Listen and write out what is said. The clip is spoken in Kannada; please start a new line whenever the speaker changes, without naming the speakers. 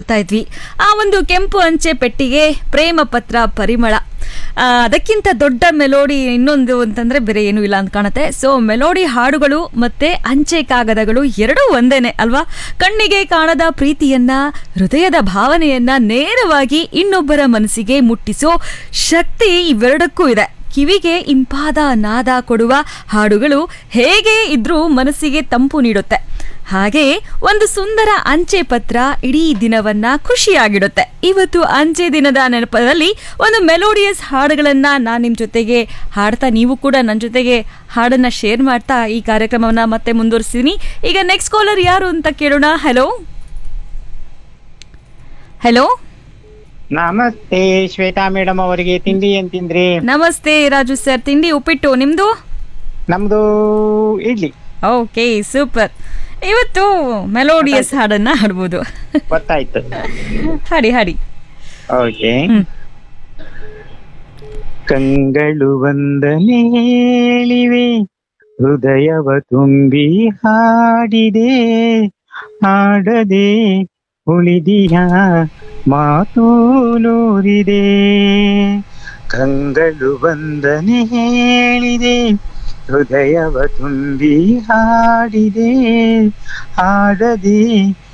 ಕೇಳ್ತಾ ಇದ್ವಿ ಆ ಒಂದು ಕೆಂಪು ಅಂಚೆ ಪೆಟ್ಟಿಗೆ ಪ್ರೇಮ ಪತ್ರ ಪರಿಮಳ ಆ, ಅದಕ್ಕಿಂತ ದೊಡ್ಡ ಮೆಲೋಡಿ ಇನ್ನೊಂದು ಅಂತಂದ್ರೆ ಬೇರೆ ಏನೂ ಇಲ್ಲ ಅಂತ ಕಾಣುತ್ತೆ ಸೊ ಮೆಲೋಡಿ ಹಾಡುಗಳು ಮತ್ತೆ ಅಂಚೆ ಕಾಗದಗಳು ಎರಡೂ ಒಂದೇನೆ ಅಲ್ವಾ ಕಣ್ಣಿಗೆ ಕಾಣದ ಪ್ರೀತಿಯನ್ನ ಹೃದಯದ ಭಾವನೆಯನ್ನ ನೇರವಾಗಿ ಇನ್ನೊಬ್ಬರ ಮನಸ್ಸಿಗೆ ಮುಟ್ಟಿಸೋ ಶಕ್ತಿ ಇವೆರಡಕ್ಕೂ ಇದೆ ಕಿವಿಗೆ ಇಂಪಾದ ನಾದ ಕೊಡುವ ಹಾಡುಗಳು ಹೇಗೆ ಇದ್ರೂ ಮನಸ್ಸಿಗೆ ತಂಪು ನೀಡುತ್ತೆ ಹಾಗೆ ಒಂದು ಸುಂದರ ಅಂಚೆ ಪತ್ರ ಇಡೀ ದಿನವನ್ನ ಖುಷಿಯಾಗಿಡುತ್ತೆ ಇವತ್ತು ಅಂಚೆ ದಿನದ ನೆನಪದಲ್ಲಿ ಒಂದು ಮೆಲೋಡಿಯಸ್ ಹಾಡುಗಳನ್ನ ನಾನು ನಿಮ್ಮ ಜೊತೆಗೆ ಹಾಡ್ತಾ ನೀವು ಕೂಡ ನನ್ನ ಜೊತೆಗೆ ಹಾಡನ್ನ ಶೇರ್ ಮಾಡ್ತಾ ಈ ಕಾರ್ಯಕ್ರಮವನ್ನ ಮತ್ತೆ ಮುಂದುವರಿಸ್ತೀನಿ ಈಗ ನೆಕ್ಸ್ಟ್ ಕಾಲರ್ ಯಾರು ಅಂತ ಕೇಳೋಣ ಹಲೋ ಹಲೋ
ನಮಸ್ತೆ ಶ್ವೇತಾ ಮೇಡಮ್ ಅವರಿಗೆ ತಿಂಡಿ ಏನ್ ತಿಂದ್ರಿ
ನಮಸ್ತೆ ರಾಜು ಸರ್ ತಿಂಡಿ ಉಪ್ಪಿಟ್ಟು ನಿಮ್ದು
ನಮ್ದು ಇಡ್ಲಿ
ಓಕೆ ಸೂಪರ್ ಇವತ್ತು ಮೆಲೋಡಿಯಸ್ ಹಾಡನ್ನ ಹಾಡ್ಬೋದು
ಗೊತ್ತಾಯ್ತು
ಹಾಡಿ ಹಾಡಿ
ಓಕೆ
ಹ್ಮ್.
ಕಂಗಳು ಬಂದನೆ ಹೇಳಿವೆ ಹೃದಯವ ತುಂಬಿ ಹಾಡಿದೆ ಹಾಡದೆ ಉಳಿದಿಯ ಮಾತು ನೂರಿದೆ ಕಂಗಳು ಬಂದನೆ ಹೇಳಿದೆ ಹೃದಯವ ತುಂಬಿ ಹಾಡಿದೆ ಹಾಡದೆ